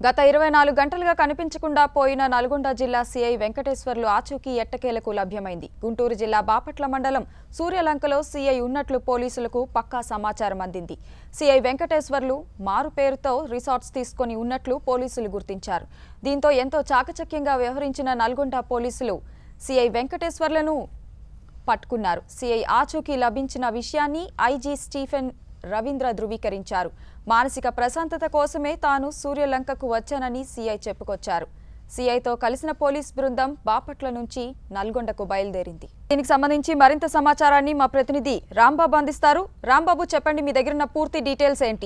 గత ఇరవై నాలుగు గంటలుగా కనిపించకుండా పోయిన నల్గొండ జిల్లా సీఐ వెంకటేశ్వర్లు ఆచూకీ ఎట్టకేలకు లభ్యమైంది గుంటూరు జిల్లా బాపట్ల మండలం సూర్యలంకలో సీఐ ఉన్నట్లు పోలీసులకు పక్కా సమాచారం అందింది సీఐ వెంకటేశ్వర్లు మారు పేరుతో రిసార్ట్స్ తీసుకొని ఉన్నట్లు పోలీసులు గుర్తించారు దీంతో ఎంతో చాకచక్యంగా వ్యవహరించిన నల్గొండ పోలీసులు సీఐ వెంకటేశ్వర్లను పట్టుకున్నారు సీఐ ఆచూకీ లభించిన విషయాన్ని ఐజీ స్టీఫెన్ రవీంద్ర ధృవీకరించారు మానసిక ప్రశాంతత కోసమే తాను సూర్యలంకకు వచ్చానని సీఐ చెప్పుకొచ్చారు సీఐతో కలిసిన పోలీస్ బృందం బాపట్ల నుంచి నల్గొండకు బయలుదేరింది దీనికి సంబంధించి మరింత సమాచారాన్ని మా ప్రతినిధి రాంబాబు అందిస్తారు రాంబాబు చెప్పండి మీ దగ్గర ఉన్న పూర్తి డీటెయిల్స్ ఏంటి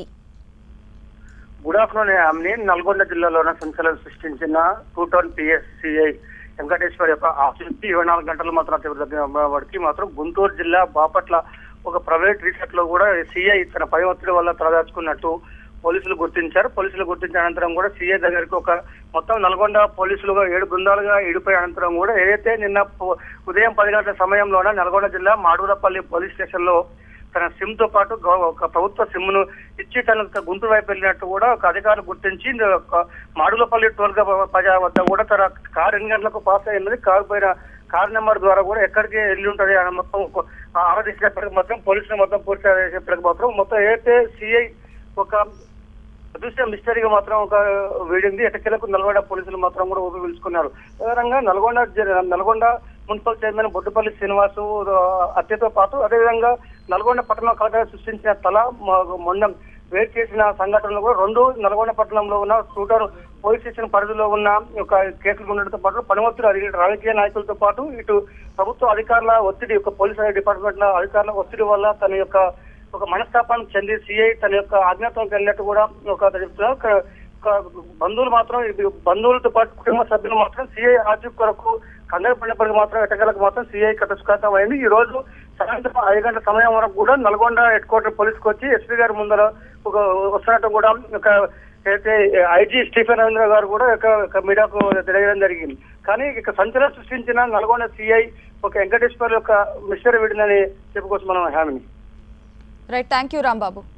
గుడ్ ఆఫ్టర్నూన్ ఆమెని నల్గొండ జిల్లాలోనే సంచలనం సృష్టించిన టూ టౌన్ పిఎస్సిఐ వెంకటేశ్వర్ యొక్క ఆసక్తి ఇరవై నాలుగు గంటలు మాత్రం వాడికి మాత్రం గుంటూరు జిల్లా బాపట్ల ఒక ప్రైవేట్ రిసార్ట్ లో కూడా సిఐ తన పై ఒత్తిడి వల్ల తలదాచుకున్నట్టు పోలీసులు గుర్తించారు పోలీసులు గుర్తించిన అనంతరం కూడా సీఐ దగ్గరికి ఒక మొత్తం నల్గొండ పోలీసులుగా ఏడు బృందాలుగా ఇడిపోయిన అనంతరం కూడా ఏదైతే నిన్న పో- ఉదయం పది గంటల సమయంలోన నల్గొండ జిల్లా మాడూరపల్లి పోలీస్ స్టేషన్ లో తన సిమ్ తో పాటు గవ- ఒక ప్రభుత్వ సిమ్ ను ఇచ్చి తన గుంటూరు వైపు వెళ్ళినట్టు కూడా ఒక అధికారులు గుర్తించి ఒక మాడులపల్లి టోల్ గా ప్రజా వద్ద కూడా తన కారు ఎన్ని గంటలకు పాస్ అయ్యింది కారు పైన కార్ నెంబర్ ద్వారా కూడా ఎక్కడికి వెళ్ళి ఉంటది అని మొత్తం ఒక ఆరాధించినప్పటికి మాత్రం పోలీసులు మొత్తం పూర్తి చేసేప్పటికి మాత్రం మొత్తం ఏదైతే సిఐ ఒక అదృశ్య మిస్టరీగా మాత్రం ఒక వీడింది ఎటకెలకు నల్గొండ పోలీసులు మాత్రం కూడా ఊపి పిలుచుకున్నారు విధంగా నల్గొండ జి- నల్గొండ మున్సిపల్ చైర్మన్ బొడ్డుపల్లి శ్రీనివాసు ఆ, హత్యతో పాటు అదేవిధంగా నల్గొండ పట్టణ కలెక్టర్ సృష్టించిన తల మ- మొండం వేట్ చేసిన సంఘటనలు కూడా రెండు నల్గొండ పట్టణంలో ఉన్న స్కూటర్ పోలీస్ స్టేషన్ పరిధిలో ఉన్న ఒక కేసులు ఉండడంతో పాటు పనిమత్తులు అది రాజకీయ నాయకులతో పాటు ఇటు ప్రభుత్వ అధికారుల ఒత్తిడి యొక్క పోలీస్ డిపార్ట్మెంట్ అధికారుల ఒత్తిడి వల్ల తన యొక్క ఒక మనస్తాపానికి చెంది సిఐ తన యొక్క ఆజ్ఞాతంకి వెళ్ళినట్టు కూడా ఒక చెప్తున్నారు ఒక- ఒక బంధువులు మాత్రం ఇది బంధువులతో పాటు కుటుంబ సభ్యులు మాత్రం సిఐ ఆచూ కొరకు కంగారు పడినప్పటికీ మాత్రం ఎటకలకు మాత్రం సిఐ కటస్కాతం అయింది ఈ రోజు సాయంత్రం ఐదు గంటల సమయం వరకు కూడా నల్గొండ హెడ్ క్వార్టర్ పోలీస్కి వచ్చి ఎస్పీ గారి ముందర ఒక వస్తున్నట్టు కూడా ఒక అయితే ఐజీ స్టీఫెన్ రవీంద్ర గారు కూడా ఒక ఒక మీడియాకు తెలియడం జరిగింది కానీ ఇక సంచలనం సృష్టించిన నల్గొండ సిఐ ఒక వెంకటేశ్వర్ యొక్క మిస్టర్ విడిందని చెప్పుకోవచ్చు మనం హామీని రైట్ థ్యాంక్ యూ రాంబాబు